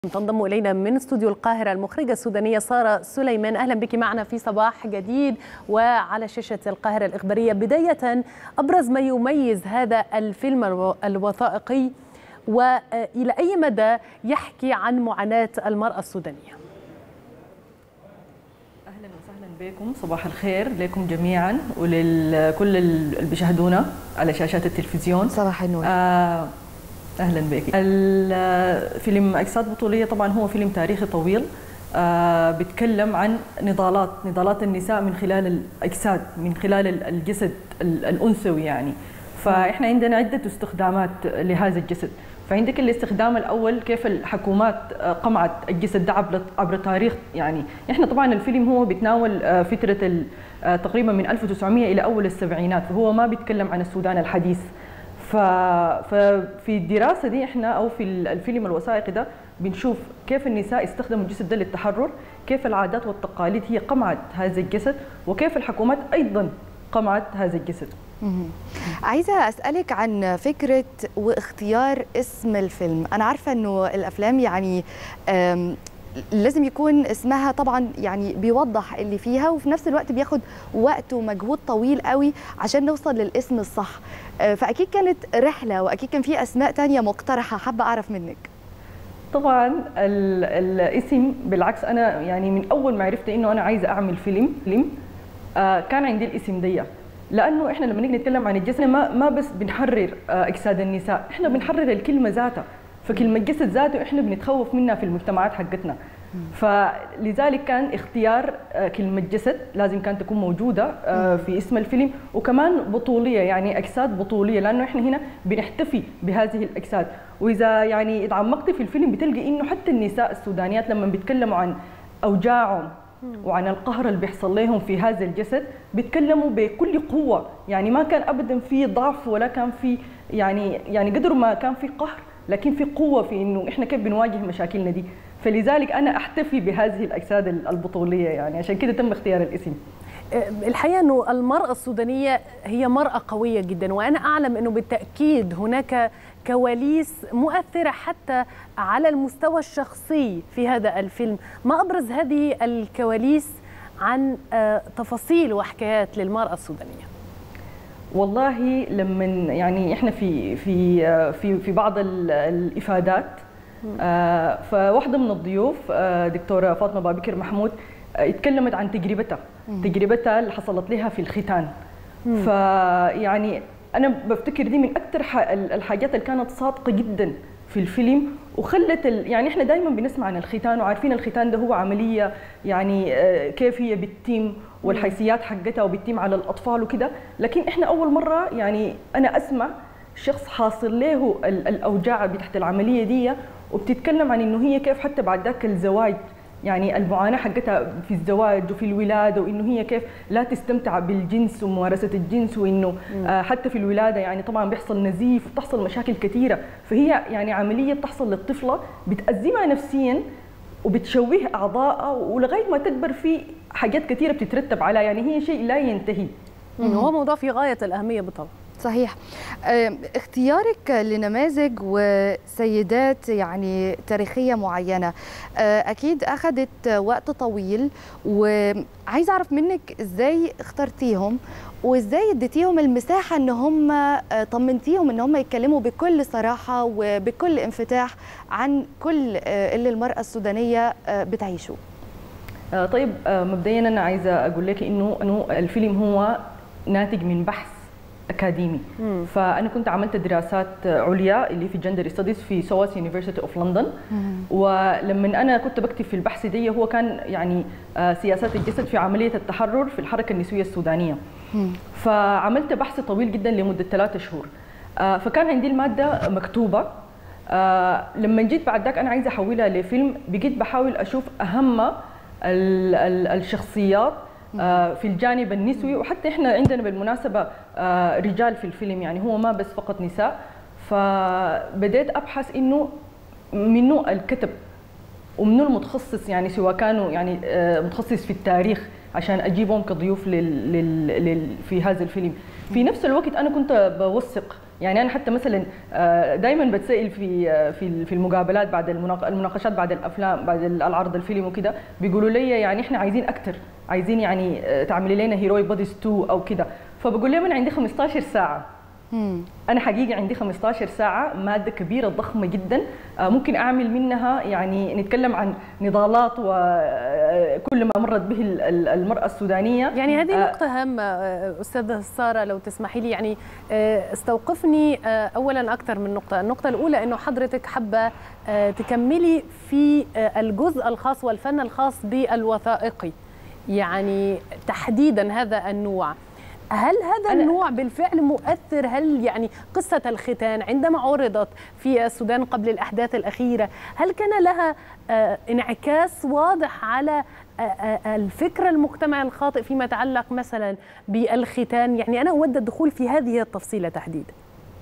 تنضم الينا من استوديو القاهره المخرجه السودانيه ساره سليمان اهلا بك معنا في صباح جديد وعلى شاشه القاهره الاخباريه بدايه ابرز ما يميز هذا الفيلم الوثائقي والى اي مدى يحكي عن معاناه المراه السودانيه اهلا وسهلا بكم صباح الخير لكم جميعا ولكل اللي بيشاهدونا على شاشات التلفزيون صباح النور آه اهلا بك الفيلم اجساد بطوليه طبعا هو فيلم تاريخي طويل آه بيتكلم عن نضالات نضالات النساء من خلال الاجساد من خلال الجسد الانثوي يعني فاحنا عندنا عده استخدامات لهذا الجسد فعندك الاستخدام الاول كيف الحكومات قمعت الجسد ده عبر عبر تاريخ يعني احنا طبعا الفيلم هو بيتناول فتره تقريبا من 1900 الى اول السبعينات فهو ما بيتكلم عن السودان الحديث ففي الدراسه دي احنا او في الفيلم الوثائقي ده بنشوف كيف النساء استخدموا الجسد ده للتحرر كيف العادات والتقاليد هي قمعت هذا الجسد وكيف الحكومات ايضا قمعت هذا الجسد عايزه اسالك عن فكره واختيار اسم الفيلم انا عارفه انه الافلام يعني لازم يكون اسمها طبعا يعني بيوضح اللي فيها وفي نفس الوقت بياخد وقت ومجهود طويل قوي عشان نوصل للاسم الصح فاكيد كانت رحله واكيد كان في اسماء تانية مقترحه حابه اعرف منك طبعا الاسم بالعكس انا يعني من اول ما عرفت انه انا عايزه اعمل فيلم فيلم آه كان عندي الاسم دي لانه احنا لما نيجي نتكلم عن الجسد ما ما بس بنحرر آه اجساد النساء احنا بنحرر الكلمه ذاتها فكلمه جسد ذاته احنا بنتخوف منها في المجتمعات حقتنا فلذلك كان اختيار كلمة جسد لازم كانت تكون موجودة في اسم الفيلم وكمان بطولية يعني أجساد بطولية لأنه إحنا هنا بنحتفي بهذه الأجساد وإذا يعني تعمقت في الفيلم بتلقي إنه حتى النساء السودانيات لما بيتكلموا عن أوجاعهم وعن القهر اللي بيحصل لهم في هذا الجسد بيتكلموا بكل قوة يعني ما كان أبدا في ضعف ولا كان في يعني يعني قدر ما كان في قهر لكن في قوة في إنه إحنا كيف بنواجه مشاكلنا دي فلذلك انا احتفي بهذه الاجساد البطوليه يعني عشان كده تم اختيار الاسم الحقيقه انه المراه السودانيه هي مراه قويه جدا وانا اعلم انه بالتاكيد هناك كواليس مؤثره حتى على المستوى الشخصي في هذا الفيلم ما ابرز هذه الكواليس عن تفاصيل وحكايات للمراه السودانيه والله لما يعني احنا في في في في بعض الافادات آه فواحده من الضيوف آه دكتوره فاطمه بابكر محمود آه اتكلمت عن تجربتها تجربتها اللي حصلت لها في الختان فيعني انا بفتكر دي من اكثر الحاجات اللي كانت صادقه جدا في الفيلم وخلت يعني احنا دائما بنسمع عن الختان وعارفين الختان ده هو عمليه يعني كيف هي بتتم والحيثيات حقتها وبتتم على الاطفال وكده لكن احنا اول مره يعني انا اسمع شخص حاصل له الاوجاع تحت العمليه دي وبتتكلم عن انه هي كيف حتى بعد ذاك الزواج يعني المعاناه حقتها في الزواج وفي الولاده وانه هي كيف لا تستمتع بالجنس وممارسه الجنس وانه آه حتى في الولاده يعني طبعا بيحصل نزيف وبتحصل مشاكل كثيره فهي يعني عمليه بتحصل للطفله بتأزمها نفسيا وبتشوه اعضائها ولغايه ما تكبر في حاجات كثيره بتترتب عليها يعني هي شيء لا ينتهي هو موضوع في غايه الاهميه بالطبع صحيح اختيارك لنماذج وسيدات يعني تاريخية معينة أكيد أخذت وقت طويل وعايزة أعرف منك إزاي اخترتيهم وإزاي اديتيهم المساحة إن هم طمنتيهم إن هم يتكلموا بكل صراحة وبكل انفتاح عن كل اللي المرأة السودانية بتعيشه طيب مبدئيا أنا عايزة أقول لك إنه إنه الفيلم هو ناتج من بحث اكاديمي مم. فانا كنت عملت دراسات عليا اللي في جندر ستاديز في سواس يونيفرسيتي اوف لندن ولما انا كنت بكتب في البحث دي هو كان يعني سياسات الجسد في عمليه التحرر في الحركه النسويه السودانيه مم. فعملت بحث طويل جدا لمده ثلاثة شهور فكان عندي الماده مكتوبه لما جيت بعد ذاك انا عايزه احولها لفيلم بقيت بحاول اشوف اهم الشخصيات في الجانب النسوي وحتى احنا عندنا بالمناسبه رجال في الفيلم يعني هو ما بس فقط نساء فبديت ابحث انه منو الكتب ومنو المتخصص يعني سواء كانوا يعني متخصص في التاريخ عشان اجيبهم كضيوف لل... لل... لل... في هذا الفيلم في نفس الوقت انا كنت بوثق يعني انا حتى مثلا دائما بتسال في في في المقابلات بعد المناقشات بعد الافلام بعد العرض الفيلم وكده بيقولوا لي يعني احنا عايزين اكثر عايزين يعني تعملي لنا هيروي بوديز 2 او كده فبقول لهم انا عندي 15 ساعه مم. انا حقيقه عندي 15 ساعه ماده كبيره ضخمه جدا ممكن اعمل منها يعني نتكلم عن نضالات وكل ما مرت به المراه السودانيه يعني هذه نقطه هامه استاذه ساره لو تسمحي لي يعني استوقفني اولا اكثر من نقطه النقطه الاولى انه حضرتك حابه تكملي في الجزء الخاص والفن الخاص بالوثائقي يعني تحديدا هذا النوع هل هذا النوع بالفعل مؤثر هل يعني قصة الختان عندما عرضت في السودان قبل الأحداث الأخيرة هل كان لها انعكاس واضح على الفكر المجتمع الخاطئ فيما يتعلق مثلا بالختان يعني أنا أود الدخول في هذه التفصيلة تحديدا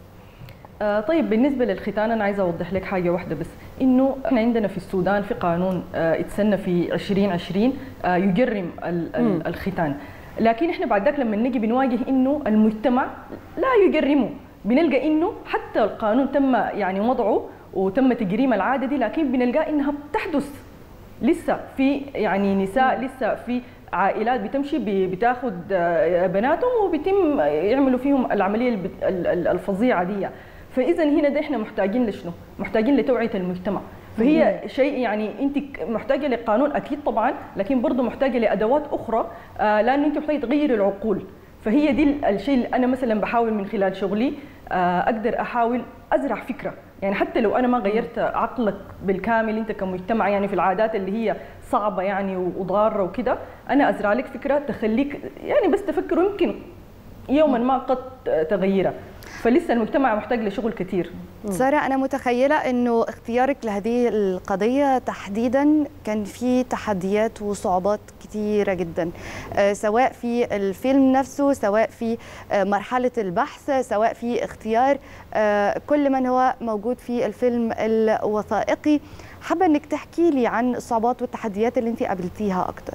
آه طيب بالنسبه للختان انا عايزه اوضح لك حاجه واحده بس انه احنا عندنا في السودان في قانون آه اتسنى في 2020 آه يجرم الختان لكن احنا بعد ذاك لما نجي بنواجه انه المجتمع لا يجرمه بنلقى انه حتى القانون تم يعني وضعه وتم تجريم العاده دي لكن بنلقى انها بتحدث لسه في يعني نساء لسه في عائلات بتمشي بتاخذ بناتهم وبيتم يعملوا فيهم العمليه الفظيعه دي فاذا هنا ده احنا محتاجين لشنو؟ محتاجين لتوعيه المجتمع فهي شيء يعني انت محتاجه لقانون اكيد طبعا لكن برضه محتاجه لادوات اخرى آه لانه انت محتاجه تغيري العقول فهي دي الشيء اللي انا مثلا بحاول من خلال شغلي آه اقدر احاول ازرع فكره يعني حتى لو انا ما غيرت عقلك بالكامل انت كمجتمع يعني في العادات اللي هي صعبه يعني وضاره وكده انا ازرع لك فكره تخليك يعني بس تفكر ويمكن يوما ما قد تغيرها فلسه المجتمع محتاج لشغل كثير سارة أنا متخيلة أنه اختيارك لهذه القضية تحديدا كان في تحديات وصعوبات كثيرة جدا سواء في الفيلم نفسه سواء في مرحلة البحث سواء في اختيار كل من هو موجود في الفيلم الوثائقي حابة أنك تحكي لي عن الصعوبات والتحديات اللي أنت قابلتيها أكتر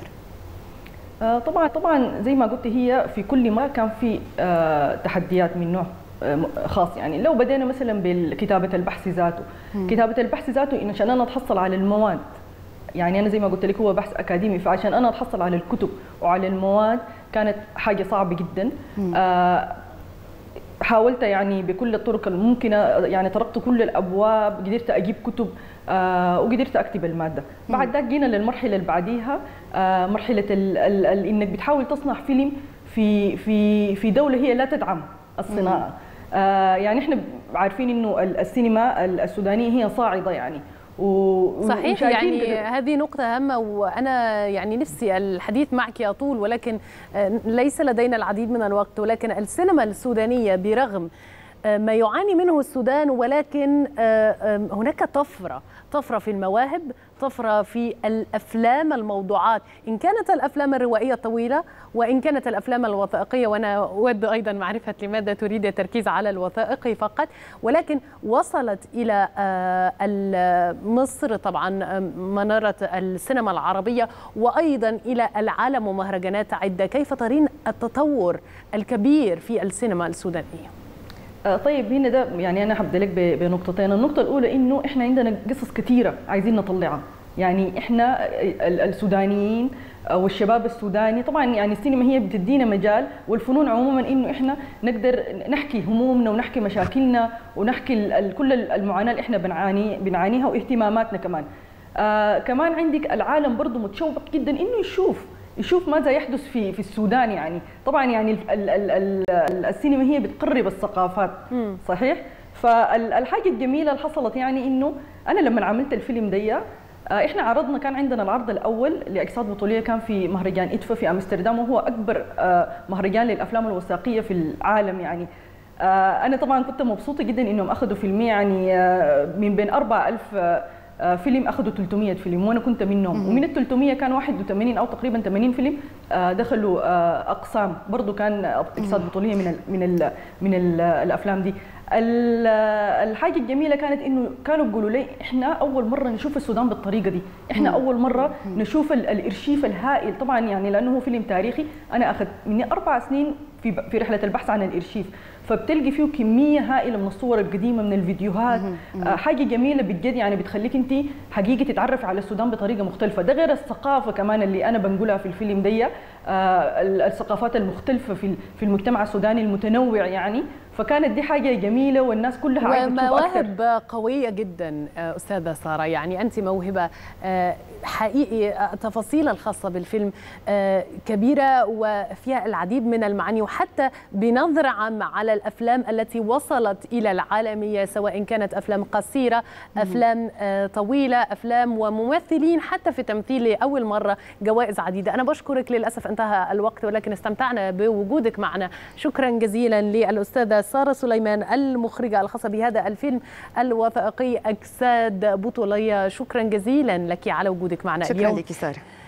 طبعا طبعا زي ما قلت هي في كل ما كان في تحديات من نوع خاص يعني لو بدينا مثلا بكتابه البحث ذاته مم. كتابه البحث ذاته إن عشان انا اتحصل على المواد يعني انا زي ما قلت لك هو بحث اكاديمي فعشان انا اتحصل على الكتب وعلى المواد كانت حاجه صعبه جدا آه حاولت يعني بكل الطرق الممكنه يعني طرقت كل الابواب قدرت اجيب كتب آه وقدرت اكتب الماده مم. بعد ذاك جينا للمرحله اللي بعديها آه مرحله ال ال ال انك بتحاول تصنع فيلم في في في دوله هي لا تدعم الصناعه آه يعني احنا عارفين انه السينما السودانيه هي صاعده يعني و... صحيح يعني كده. هذه نقطة هامة وأنا يعني نفسي الحديث معك يطول ولكن ليس لدينا العديد من الوقت ولكن السينما السودانية برغم ما يعاني منه السودان ولكن هناك طفرة طفرة في المواهب طفرة في الأفلام الموضوعات إن كانت الأفلام الروائية الطويلة وإن كانت الأفلام الوثائقية وأنا أود أيضا معرفة لماذا تريد التركيز على الوثائقي فقط ولكن وصلت إلى مصر طبعا منارة السينما العربية وأيضا إلى العالم ومهرجانات عدة كيف ترين التطور الكبير في السينما السودانية؟ طيب هنا ده يعني انا هبدا لك بنقطتين النقطه الاولى انه احنا عندنا قصص كثيره عايزين نطلعها يعني احنا السودانيين والشباب السوداني طبعا يعني السينما هي بتدينا مجال والفنون عموما انه احنا نقدر نحكي همومنا ونحكي مشاكلنا ونحكي كل المعاناه اللي احنا بنعاني بنعانيها واهتماماتنا كمان آه كمان عندك العالم برضه متشوق جدا انه يشوف يشوف ماذا يحدث في في السودان يعني طبعا يعني ال ال ال السينما هي بتقرب الثقافات صحيح فالحاجه الجميله اللي حصلت يعني انه انا لما عملت الفيلم دي احنا عرضنا كان عندنا العرض الاول لاجساد بطوليه كان في مهرجان ادفا في امستردام وهو اكبر مهرجان للافلام الوثائقيه في العالم يعني انا طبعا كنت مبسوطه جدا انهم اخذوا فيلمي يعني من بين 4000 فيلم اخذوا 300 فيلم وانا كنت منهم ومن ال 300 كان 81 او تقريبا 80 فيلم دخلوا اقسام برضه كان اقتصاد بطوليه من ال من ال من ال الافلام دي الحاجه الجميله كانت انه كانوا بيقولوا لي احنا اول مره نشوف السودان بالطريقه دي احنا اول مره نشوف الارشيف الهائل طبعا يعني لانه هو فيلم تاريخي انا اخذ مني اربع سنين في في رحله البحث عن الارشيف فبتلقي فيه كميه هائله من الصور القديمه من الفيديوهات آه حاجه جميله بجد يعني بتخليك انت حقيقه تتعرفي على السودان بطريقه مختلفه ده غير الثقافه كمان اللي انا بنقولها في الفيلم دي آه الثقافات المختلفه في في المجتمع السوداني المتنوع يعني فكانت دي حاجه جميله والناس كلها عايزه تشوف ومواهب قويه جدا استاذه ساره يعني انت موهبه حقيقي التفاصيل الخاصه بالفيلم كبيره وفيها العديد من المعاني وحتى بنظره عامه على الافلام التي وصلت الى العالميه سواء كانت افلام قصيره افلام طويله افلام وممثلين حتى في تمثيل لاول مره جوائز عديده انا بشكرك للاسف انتهى الوقت ولكن استمتعنا بوجودك معنا شكرا جزيلا للاستاذه ساره سليمان المخرجه الخاصه بهذا الفيلم الوثائقي اجساد بطوليه شكرا جزيلا لك على وجودك معنا شكرا اليوم لك ساره